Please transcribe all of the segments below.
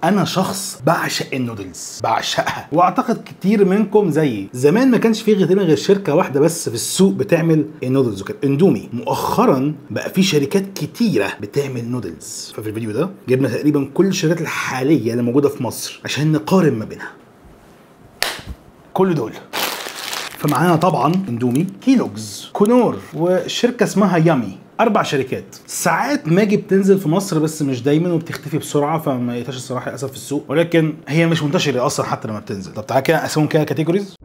انا شخص بعشق النودلز بعشقها واعتقد كتير منكم زيي زمان ما كانش في غير غير شركه واحده بس في السوق بتعمل النودلز وكانت اندومي مؤخرا بقى في شركات كتيره بتعمل نودلز ففي الفيديو ده جبنا تقريبا كل الشركات الحاليه اللي موجوده في مصر عشان نقارن ما بينها كل دول فمعانا طبعا اندومي كيلوجز كونور وشركه اسمها يامي اربع شركات ساعات ماجي بتنزل في مصر بس مش دايما وبتختفي بسرعه فما لقيتهاش الصراحه للاسف في السوق ولكن هي مش منتشره اصلا حتى لما بتنزل طب تعالى كده اقسمهم كده كاتيجوريز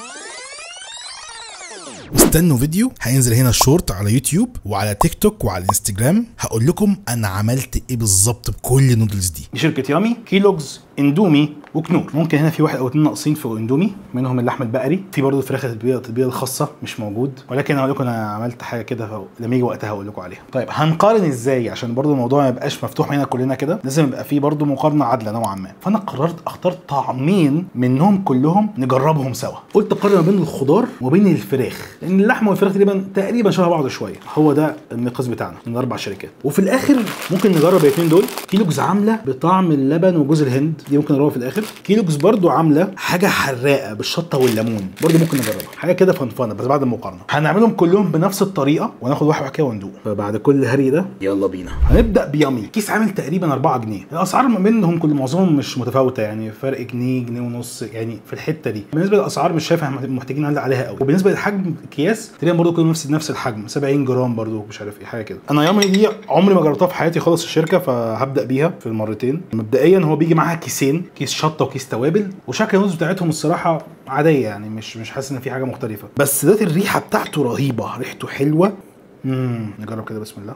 استنوا فيديو هينزل هنا شورت على يوتيوب وعلى تيك توك وعلى الانستجرام هقول لكم انا عملت ايه بالظبط بكل النودلز دي دي شركه يامي كيلوجز اندومي وكنور ممكن هنا في واحد او اتنين ناقصين في اندومي منهم اللحم البقري في برضه الفراخ التتبيله التتبيله الخاصه مش موجود ولكن هقول لكم انا عملت حاجه كده لما يجي وقتها هقول لكم عليها طيب هنقارن ازاي عشان برضه الموضوع ما يبقاش مفتوح هنا كلنا كده لازم يبقى في برضه مقارنه عادله نوعا ما فانا قررت اختار طعمين منهم كلهم نجربهم سوا قلت اقارن ما بين الخضار وبين الفراخ لان اللحمه والفراخ تقريبا تقريبا شبه بعض شويه هو ده المقياس بتاعنا من اربع شركات وفي الاخر ممكن نجرب الاثنين دول كيلوجز عامله بطعم اللبن وجوز الهند دي ممكن نجربها في الاخر كيلوجز برضو عامله حاجه حراقه بالشطه والليمون برضو ممكن نجربها حاجه كده فنفنه بس بعد المقارنه هنعملهم كلهم بنفس الطريقه وناخد واحد واحد كده وندوق فبعد كل الهري ده يلا بينا هنبدا بيامي كيس عامل تقريبا 4 جنيه الاسعار ما بينهم كل معظمهم مش متفاوته يعني فرق جنيه جنيه ونص يعني في الحته دي بالنسبه للاسعار مش شايف احنا محتاجين نعلق عليها قوي وبالنسبه لحجم الكياس تقريبا برضو كلهم نفس نفس الحجم 70 جرام برضو مش عارف ايه حاجه كده انا يامي دي عمري ما جربتها في حياتي خالص الشركه فهبدا بيها في المرتين مبدئيا هو بيجي معاها كيسين كيس شطه وكيس توابل وشكل النودلز بتاعتهم الصراحه عاديه يعني مش مش حاسس ان في حاجه مختلفه بس ذات الريحه بتاعته رهيبه ريحته حلوه امم نجرب كده بسم الله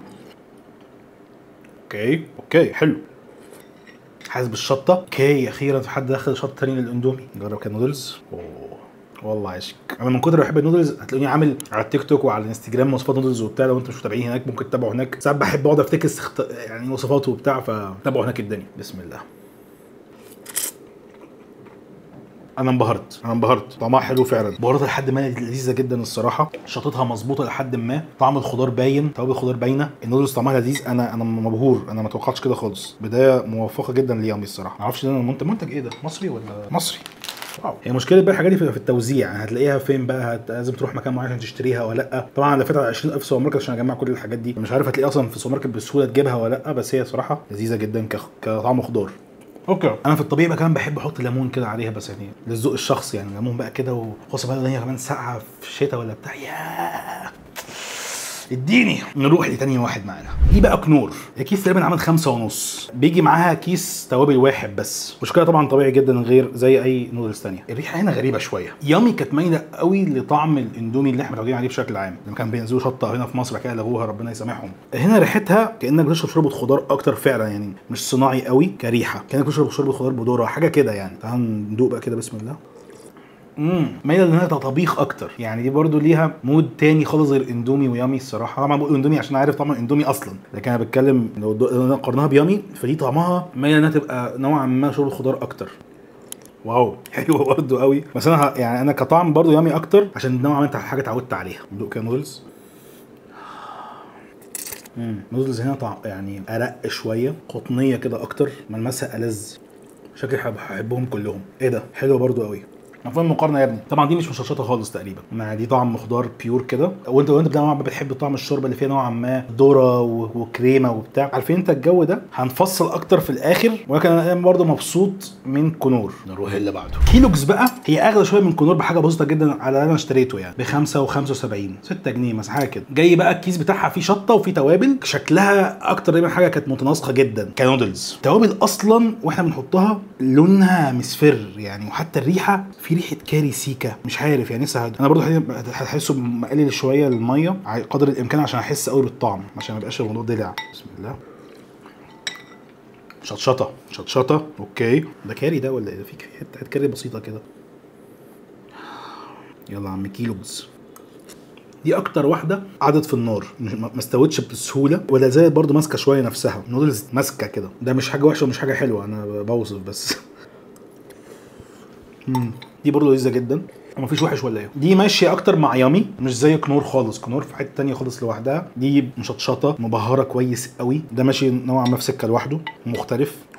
اوكي اوكي حلو حاسس بالشطه اوكي اخيرا في حد دخل شطه تاني للاندومي نجرب كده نودلز اوه والله عشق انا من كتر ما بحب النودلز هتلاقوني عامل على التيك توك وعلى الانستجرام وصفات نودلز وبتاع لو انتم مش متابعين هناك ممكن تتابعوا هناك ساعات بحب اقعد افتكر استخت... يعني وصفاته وبتاع فتابعوا هناك الدنيا بسم الله انا انبهرت انا انبهرت طعمها حلو فعلا بهاراتها لحد ما لذيذه جدا الصراحه شطتها مظبوطه لحد ما طعم الخضار باين توابل الخضار باينه النودلز طعمها لذيذ انا انا مبهور انا ما توقعتش كده خالص بدايه موفقه جدا ليامي الصراحه ما اعرفش ده المنتج منتج ايه ده مصري ولا مصري واو هي مشكله بقى الحاجات دي في التوزيع يعني هتلاقيها فين بقى هت... لازم تروح مكان معين عشان تشتريها ولا لا طبعا انا لفيت على 20000 سوبر ماركت عشان اجمع كل الحاجات دي مش عارف هتلاقيها اصلا في السوبر ماركت بسهوله تجيبها ولا لا بس هي صراحه لذيذه جدا ك... كطعم خضار اوكي انا في الطبيعي بقى كمان بحب احط ليمون كده عليها بس يعني للذوق الشخصي يعني ليمون بقى كده وخصوصا بقى هي كمان ساقعه في الشتاء ولا بتاع ياه اديني نروح لتاني واحد معانا دي بقى كنور الكيس تقريبا عامل خمسة ونص بيجي معاها كيس توابل واحد بس مشكله طبعا طبيعي جدا غير زي اي نودلز تانية الريحه هنا غريبه شويه يامي كانت مايله قوي لطعم الاندومي اللي احنا متعودين عليه بشكل عام لما كان بينزلوا شطه هنا في مصر كده لغوها ربنا يسامحهم هنا ريحتها كانك بتشرب شوربه خضار اكتر فعلا يعني مش صناعي قوي كريحه كانك بتشرب شوربه خضار بذره حاجه كده يعني تعال ندوق بقى كده بسم الله امم مايله لانها طبيخ اكتر يعني دي برضو ليها مود تاني خالص غير اندومي ويامي الصراحه طبعا بقول اندومي عشان عارف طعم اندومي اصلا لكن انا بتكلم لو لو قارناها بيامي فدي طعمها مايله انها تبقى نوعا ما شرب خضار اكتر واو حلوه برضه قوي بس انا ه- يعني انا كطعم برضه يامي اكتر عشان نوعا ما انت حاجه اتعودت عليها ندوق كده نودلز امم نودلز هنا طعم يعني ارق شويه قطنيه كده اكتر ملمسها ألذ شكلي حب- هحبهم كلهم ايه ده حلوه برضو قوي مفهوم المقارنه يا ابني طبعا دي مش مشطشطه خالص تقريبا ما دي طعم خضار بيور كده وانت وانت نوعا ما بتحب طعم الشوربه اللي فيها نوعا ما ذره و- وكريمه وبتاع عارفين انت الجو ده هنفصل اكتر في الاخر ولكن انا برضه مبسوط من كنور نروح اللي بعده كيلوجز بقى هي اغلى شويه من كنور بحاجه بسيطه جدا على اللي انا اشتريته يعني ب 5 و75 6 جنيه مثلا حاجه كده جاي بقى الكيس بتاعها فيه شطه وفيه توابل شكلها اكتر دايما حاجه كانت متناسقه جدا كنودلز توابل اصلا واحنا بنحطها لونها مصفر يعني وحتى الريحه في ريحه كاري سيكا مش عارف يعني لسه هد- انا برضو هحسه مقلل شويه الميه ع- قدر الامكان عشان احس قوي بالطعم عشان ما يبقاش الموضوع دلع بسم الله شطشطه شطشطه اوكي ده كاري ده ولا ايه ده في حته حته كاري بسيطه كده يلا يا عم كيلوجز دي اكتر واحده قعدت في النار مش- ما ما استوتش بسهوله ولا زالت برضو ماسكه شويه نفسها نودلز ماسكه كده ده مش حاجه وحشه ومش حاجه حلوه انا بوصف بس مم. دي برضه لذيذه جدا مفيش وحش ولا ايه دي ماشيه اكتر مع يامي مش زي كنور خالص كنور في حته تانية خالص لوحدها دي مشطشطه مبهره كويس قوي ده ماشي نوعا ما في سكه لوحده مختلف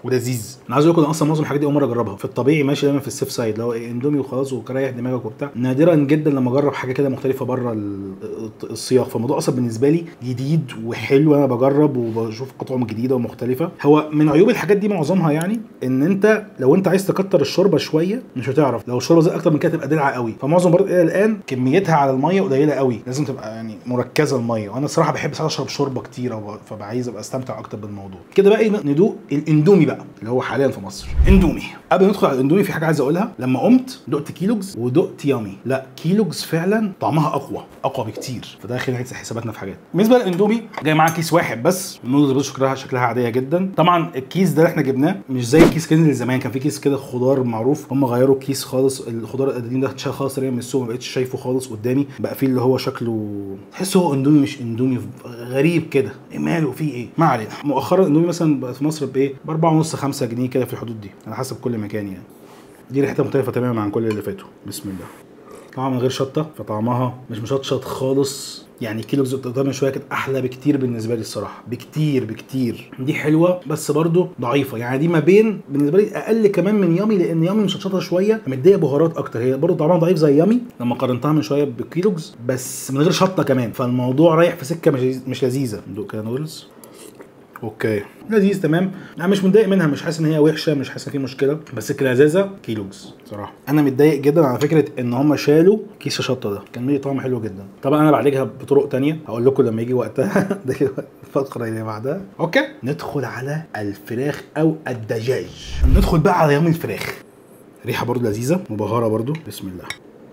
ولذيذ انا عايز اقول لكم انا اصلا معظم الحاجات دي اول مره اجربها في الطبيعي ماشي دايما في السيف سايد لو إيه اندومي وخلاص وكريح دماغك وبتاع نادرا جدا لما اجرب حاجه كده مختلفه بره ال- السياق فالموضوع اصلا بالنسبه لي جديد وحلو انا بجرب وبشوف اطعم جديده ومختلفه هو من عيوب الحاجات دي معظمها يعني ان انت لو انت عايز تكتر الشوربه شويه مش هتعرف لو الشوربه زي اكتر من كده تبقى دلعه قوي فمعظم برضه الى الان كميتها على الميه قليله قوي لازم تبقى يعني مركزه الميه وانا الصراحه بحب ساعات اشرب شوربه كتير أو- فبقى عايز ابقى استمتع اكتر بالموضوع كده بقى إيه، ندوق الاندومي بقى اللي هو حاليا في مصر اندومي قبل ما ندخل على الاندومي في حاجه عايز اقولها لما قمت دقت كيلوجز ودقت يامي لا كيلوجز فعلا طعمها اقوى اقوى بكتير فده خلينا نعيد حساباتنا في حاجات بالنسبه للاندومي جاي معاه كيس واحد بس النودلز بص شكلها شكلها عاديه جدا طبعا الكيس ده اللي احنا جبناه مش زي الكيس كان اللي زمان كان في كيس كده خضار معروف هم غيروا الكيس خالص الخضار القديم ده اتشال خالص تقريبا من السوق ما بقتش شايفه خالص قدامي بقى فيه اللي هو شكله تحس هو اندومي مش اندومي غريب كده إيه ماله فيه ايه ما علينا مؤخرا اندومي مثلا بقى في مصر بايه ب 4 ونص 5 جنيه كده في الحدود دي على حسب كل مكان يعني دي ريحتها مختلفه تماما عن كل اللي فاتوا بسم الله طعمها من غير شطه فطعمها مش مشطشط خالص يعني كيلو زبده من شويه كانت احلى بكتير بالنسبه لي الصراحه بكتير بكتير دي حلوه بس برضو ضعيفه يعني دي ما بين بالنسبه لي اقل كمان من يامي لان يامي مشطشطه شويه مديه بهارات اكتر هي برضو طعمها ضعيف زي يامي لما قارنتها من شويه بكيلوجز بس من غير شطه كمان فالموضوع رايح في سكه مش مش لذيذه ندوق كده نودلز اوكي لذيذ تمام انا مش متضايق منها مش حاسس ان هي وحشه مش حاسس ان في مشكله بس كلذاذه كيلوجز صراحه انا متضايق جدا على فكره ان هم شالوا كيس الشطه ده كان ليه طعم حلو جدا طبعا انا بعالجها بطرق تانية هقول لكم لما يجي وقتها ده كده الفقره اللي بعدها اوكي ندخل على الفراخ او الدجاج ندخل بقى على يوم الفراخ ريحه برضو لذيذه مبهره برضو بسم الله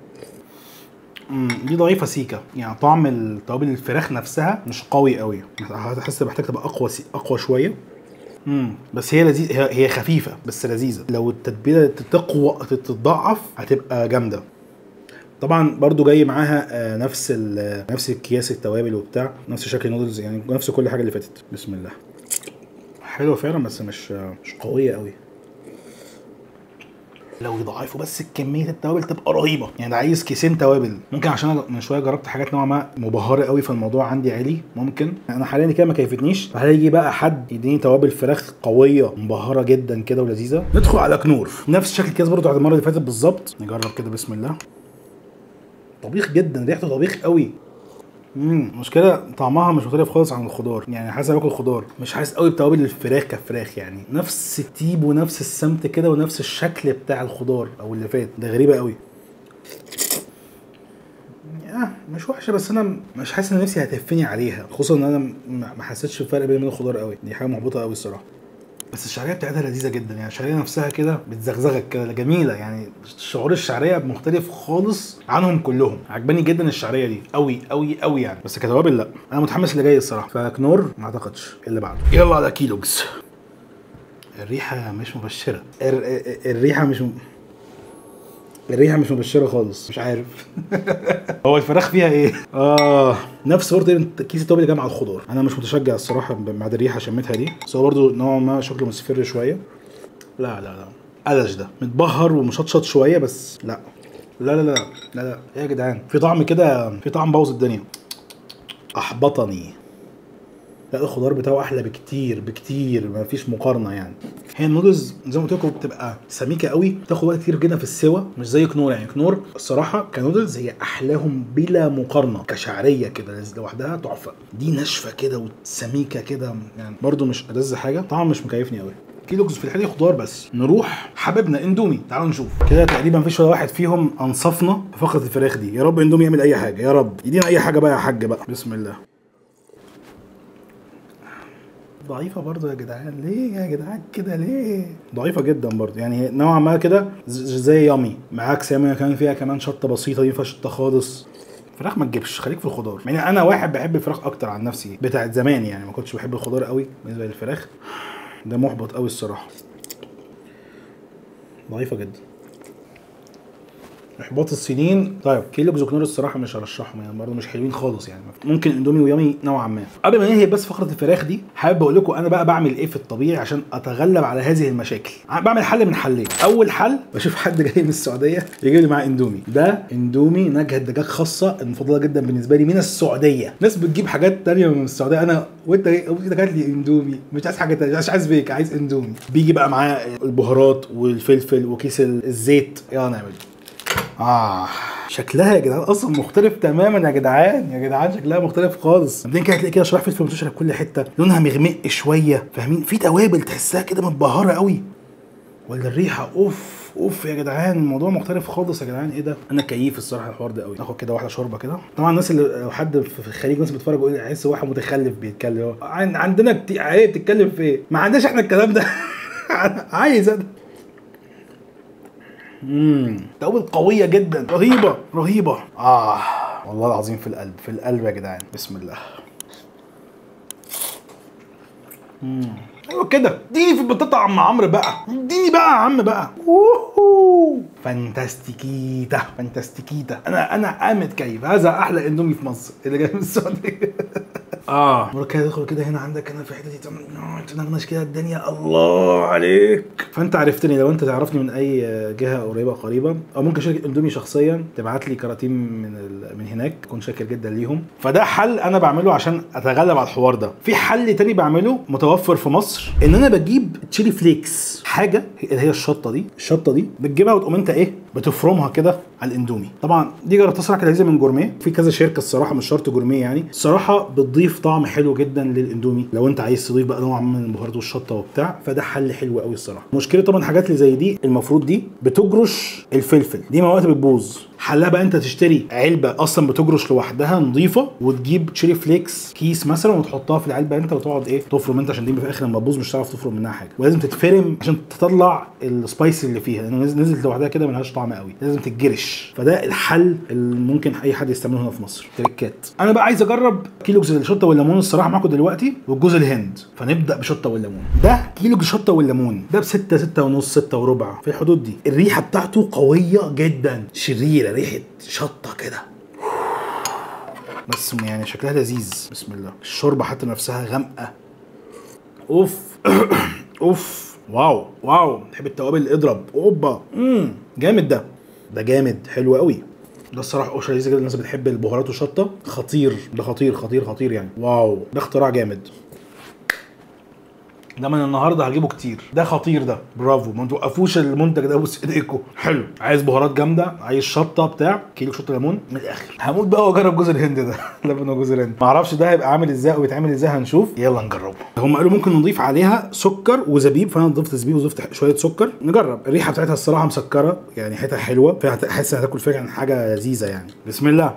مم، دي ضعيفه سيكا يعني طعم التوابل الفراخ نفسها مش قوي قوي هتحس محتاج تبقى اقوى سي... اقوى شويه امم بس هي لذيذه هي, هي خفيفه بس لذيذه لو التتبيله تقوى تتضاعف هتبقى جامده طبعا برضو جاي معاها آه، نفس ال- نفس اكياس التوابل وبتاع نفس شكل النودلز يعني نفس كل حاجه اللي فاتت بسم الله حلوه فعلا بس مش مش قويه قوي لو يضاعفوا بس كميه التوابل تبقى رهيبه يعني عايز كيسين توابل ممكن عشان انا من شويه جربت حاجات نوعا ما مبهره قوي فالموضوع عندي عالي ممكن انا حاليا كده ما كيفتنيش فهيجي بقى حد يديني توابل فراخ قويه مبهره جدا كده ولذيذه ندخل على كنور نفس شكل الكيس برضو بتاعت المره اللي فاتت بالظبط نجرب كده بسم الله طبيخ جدا ريحته طبيخ قوي امم مشكلة طعمها مش مختلف خالص عن الخضار يعني حاسس باكل خضار مش حاسس قوي بتوابل الفراخ كفراخ يعني نفس التيب ونفس السمت كده ونفس الشكل بتاع الخضار او اللي فات ده غريبة قوي آه مش وحشة بس انا مش حاسس ان نفسي هتهفني عليها خصوصا ان انا م- ما حسيتش بفرق بين الخضار قوي دي حاجة محبطة قوي الصراحة بس الشعريه بتاعتها لذيذه جدا يعني الشعريه نفسها كده بتزغزغك كده جميله يعني شعور الشعريه مختلف خالص عنهم كلهم عجباني جدا الشعريه دي قوي قوي قوي يعني بس كتوابل لا انا متحمس اللي جاي الصراحه فكنور ما اعتقدش اللي بعده يلا على كيلوجز الريحه مش مبشره الر- الريحه مش م... الريحه مش مبشره خالص مش عارف هو الفراخ فيها ايه؟ اه نفس برضه تقريباً كيس التوابل اللي جاي مع الخضار انا مش متشجع الصراحه بعد الريحه شميتها دي بس هو برضه نوعا ما شكله مصفر شويه لا لا لا قلش ده متبهر ومشطشط شويه بس لا لا لا لا لا لا ايه يا جدعان في طعم كده في طعم بوظ الدنيا احبطني لا الخضار بتاعه احلى بكتير بكتير ما فيش مقارنه يعني هي النودلز زي ما قلت لكم بتبقى سميكه قوي بتاخد وقت كتير جدا في السوا مش زي كنور يعني كنور الصراحه كنودلز هي احلاهم بلا مقارنه كشعريه كده لوحدها تحفه دي ناشفه كده وسميكه كده يعني برده مش ألذ حاجه طعم مش مكيفني قوي كيلوجز في الحقيقه خضار بس نروح حبيبنا اندومي تعالوا نشوف كده تقريبا مفيش ولا واحد فيهم انصفنا في فقره الفراخ دي يا رب اندومي يعمل اي حاجه يا رب يدينا اي حاجه بقى يا حاج بقى بسم الله ضعيفة برضه يا جدعان ليه يا جدعان كده ليه ضعيفة جدا برضه يعني نوعا ما كده ز- زي يامي معاك سامية كمان فيها كمان شطة بسيطة دي فيها شطة خالص فراخ ما تجيبش خليك في الخضار يعني انا واحد بحب الفراخ اكتر عن نفسي بتاعت زمان يعني ما كنتش بحب الخضار قوي بالنسبه للفراخ ده محبط قوي الصراحه ضعيفه جدا احباط السنين طيب كيلوجز وكنور الصراحه مش هرشحهم يعني برضه مش حلوين خالص يعني ممكن اندومي ويامي نوعا ما قبل ما ننهي بس فقره الفراخ دي حابب اقول لكم انا بقى بعمل ايه في الطبيعي عشان اتغلب على هذه المشاكل بعمل حل من حلين اول حل بشوف حد جاي من السعوديه يجيب لي معاه اندومي ده اندومي نكهه دجاج خاصه المفضله جدا بالنسبه لي من السعوديه ناس بتجيب حاجات تانية من السعوديه انا وانت انت جات لي اندومي مش عايز حاجه تانية مش عايز بيك عايز اندومي بيجي بقى معاه البهارات والفلفل وكيس الزيت يلا نعمل اه شكلها يا جدعان اصلا مختلف تماما يا جدعان يا جدعان شكلها مختلف خالص بعدين كده هتلاقي كده شرايح فلفل منتشره في كل حته لونها مغمق شويه فاهمين في توابل تحسها كده متبهره قوي ولا الريحه اوف اوف يا جدعان الموضوع مختلف خالص يا جدعان ايه ده انا كيف الصراحه الحوار ده قوي ناخد كده واحده شوربه كده طبعا الناس اللي لو حد في الخليج مثلا بيتفرج يقول عايز واحد متخلف بيتكلم هو عن- عندنا كتير ايه بتتكلم في ايه ما عندناش احنا الكلام ده عايز انا امم توابل قويه جدا رهيبه رهيبه اه والله العظيم في القلب في القلب يا جدعان بسم الله امم ايوه كده اديني في البطاطا يا عم عمرو بقى اديني بقى يا عم بقى ووهو. فانتاستيكيتا فانتاستيكيتا انا انا قامت كيف هذا احلى اندومي في مصر اللي جاي من السعوديه اه مرة كده تدخل كده هنا عندك انا في الحته دي تعمل- تنغنش كده الدنيا الله عليك فانت عرفتني لو انت تعرفني من اي جهه قريبه قريبه او ممكن شركه اندومي شخصيا تبعت لي كراتين من ال... من هناك اكون شاكر جدا ليهم فده حل انا بعمله عشان اتغلب على الحوار ده في حل تاني بعمله متوفر في مصر ان انا بجيب تشيلي فليكس حاجه اللي هي الشطه دي الشطه دي بتجيبها وتقوم انت ايه بتفرمها كده على الاندومي طبعا دي جربتها صراحه كانت لذيذه من جورميه في كذا شركه الصراحه مش شرط جورميه يعني الصراحه بتضيف طعم حلو جدا للاندومي لو انت عايز تضيف بقى نوع من البهارات والشطه وبتاع فده حل حلو قوي الصراحه مشكله طبعا حاجات اللي زي دي المفروض دي بتجرش الفلفل دي مواد بتبوظ حلها بقى انت تشتري علبه اصلا بتجرش لوحدها نظيفه وتجيب تشيلي فليكس كيس مثلا وتحطها في العلبه انت وتقعد ايه تفرم انت عشان دي في الاخر لما تبوظ مش هتعرف تفرم منها حاجه ولازم تتفرم عشان تطلع السبايسي اللي فيها لانه نزل- نزلت لوحدها كده ملهاش طعم قوي لازم تتجرش فده الحل اللي ممكن اي حد يستعمله هنا في مصر تريكات انا بقى عايز اجرب كيلو جوز الشطه والليمون الصراحه معاكم دلوقتي والجوز الهند فنبدا بشطه والليمون ده كيلو جوز شطه والليمون ده ب 6 6 ونص 6 وربع في الحدود دي الريحه بتاعته قويه جدا شريره ريحه شطه كده بس يعني شكلها لذيذ بسم الله الشوربه حتى نفسها غامقه اوف اوف واو واو تحب التوابل اضرب اوبا امم جامد ده ده جامد حلو قوي ده الصراحه قشره لذيذه جدا الناس اللي بتحب البهارات والشطه خطير ده خطير خطير خطير يعني واو ده اختراع جامد ده من النهارده هجيبه كتير ده خطير ده برافو ما توقفوش المنتج ده بص ايديكم حلو عايز بهارات جامده عايز شطه بتاع كيلو شطه ليمون من الاخر هموت بقى واجرب جوز الهند ده لبن وجوز الهند ما اعرفش ده هيبقى عامل ازاي او بيتعمل ازاي هنشوف يلا نجربه هم قالوا ممكن نضيف عليها سكر وزبيب فانا ضفت زبيب وضفت شويه سكر نجرب الريحه بتاعتها الصراحه مسكره يعني ريحتها حلوه فهتحس هتاكل فعلا حاجه لذيذه يعني بسم الله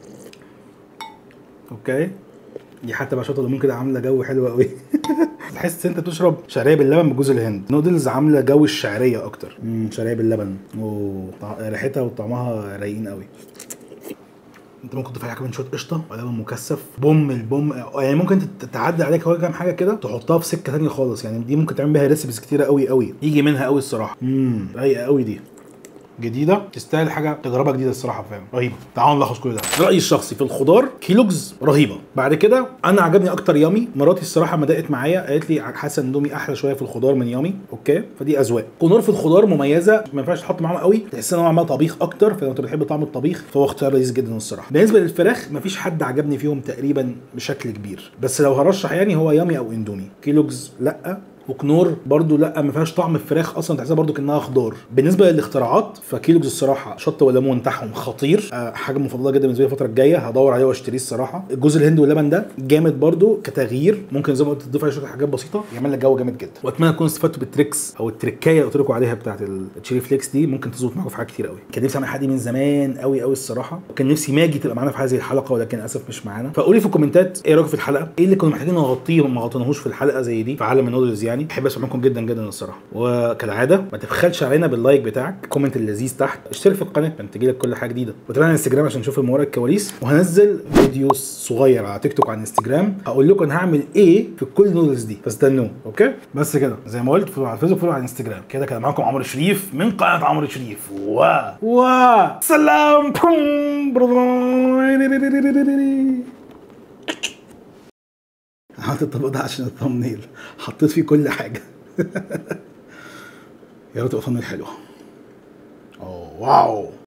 اوكي دي حتى بقى شطه ليمون كده عامله جو حلو قوي تحس انت بتشرب شعريه باللبن بجوز الهند نودلز عامله جو الشعريه اكتر امم شعريه باللبن اوه طع- ريحتها وطعمها رايقين قوي انت ممكن تضيف عليها كمان شويه قشطه ولبن مكثف بوم البوم يعني ممكن تت- تعدي عليك هو كام حاجه كده تحطها في سكه ثانيه خالص يعني دي ممكن تعمل بيها ريسيبيز كتيره قوي قوي يجي منها قوي الصراحه امم رايقه قوي دي جديده تستاهل حاجه تجربه جديده الصراحه فاهم رهيبه تعالوا نلخص كل ده رايي الشخصي في الخضار كيلوجز رهيبه بعد كده انا عجبني اكتر يامي مراتي الصراحه ما ضاقت معايا قالت لي حاسه ان دومي احلى شويه في الخضار من يامي اوكي فدي اذواق كنور في الخضار مميزه ما ينفعش تحط معاهم قوي تحس ان هو عمال طبيخ اكتر فلو انت بتحب طعم الطبيخ فهو اختيار لذيذ جدا الصراحه بالنسبه للفراخ مفيش حد عجبني فيهم تقريبا بشكل كبير بس لو هرشح يعني هو يامي او اندومي كيلوجز لا وكنور برضو لا ما فيهاش طعم الفراخ اصلا تحسها برضو كانها خضار بالنسبه للاختراعات فكيلوجز الصراحه شطه وليمون بتاعهم خطير أه حاجه مفضله جدا بالنسبه لي الفتره الجايه هدور عليه واشتريه الصراحه الجوز الهند واللبن ده جامد برضو كتغيير ممكن زي ما قلت تضيف عليه شويه حاجات بسيطه يعمل لك جو جامد جدا واتمنى تكونوا استفدتوا بالتريكس او التركايه اللي قلت لكم عليها بتاعت التشيري فليكس دي ممكن تظبط معاكم في حاجات كتير قوي كان نفسي اعمل حاجه دي من زمان قوي قوي الصراحه وكان نفسي ماجي تبقى معانا في هذه الحلقه ولكن للاسف مش معانا فقولي في الكومنتات ايه رايكم في الحلقه ايه اللي كنا محتاجين نغطيه وما غطيناهوش في الحلقه زي دي في عالم النودلز يعني يعني بحب اسمع منكم جدا جدا الصراحه وكالعاده ما تبخلش علينا باللايك بتاعك كومنت اللذيذ تحت اشترك في القناه عشان تجيلك كل حاجه جديده وتابعنا على الانستجرام عشان نشوف المورا الكواليس وهنزل فيديو صغير على تيك توك وعلى الانستجرام هقول لكم انا هعمل ايه في كل نودلز دي فاستنوه اوكي بس كده زي ما قلت فولو على الفيسبوك فولو على الانستجرام كده كان معاكم عمرو شريف من قناه عمرو شريف و و سلام عملت الطبق ده عشان الثمنيل حطيت فيه كل حاجه يا ريت تبقى ثمنيل حلوه اوه واو